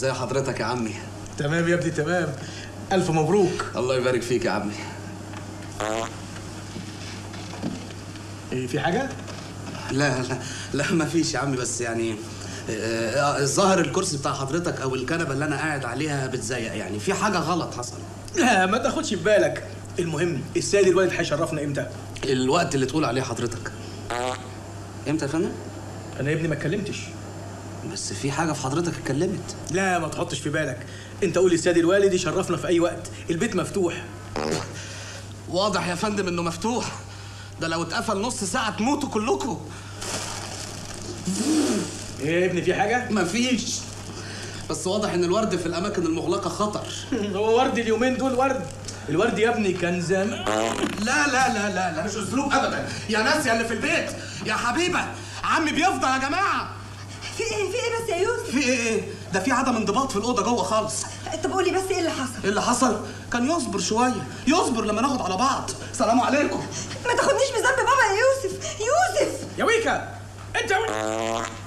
ازاي حضرتك يا عمي تمام يا ابني تمام الف مبروك الله يبارك فيك يا عمي ايه في حاجه لا لا لا ما فيش يا عمي بس يعني آه، الظاهر الكرسي بتاع حضرتك او الكنبه اللي انا قاعد عليها بتزيق يعني في حاجه غلط حصل لا ما تاخدش في بالك المهم السيد الوالد هيشرفنا امتى الوقت اللي تقول عليه حضرتك امتى يا فندم انا يا ابني ما اتكلمتش بس في حاجه في حضرتك اتكلمت لا ما تحطش في بالك انت قول للسيد الوالد يشرفنا في اي وقت البيت مفتوح واضح يا فندم انه مفتوح ده لو اتقفل نص ساعه تموتوا كلكم ايه يا ابني في حاجه مفيش بس واضح ان الورد في الاماكن المغلقه خطر هو ورد اليومين دول ورد الورد يا ابني كان زمان لا لا لا لا لا مش اسلوب ابدا يا ناس يا اللي في البيت يا حبيبه عمي بيفضى يا جماعه في ايه في ايه بس يا يوسف في ايه ايه ده في عدم انضباط في الاوضه جوه خالص طب قولي بس ايه اللي حصل ايه اللي حصل كان يصبر شويه يصبر لما ناخد على بعض سلام عليكم ما تاخدنيش بذنب بابا يا يوسف يوسف يا ويكا انت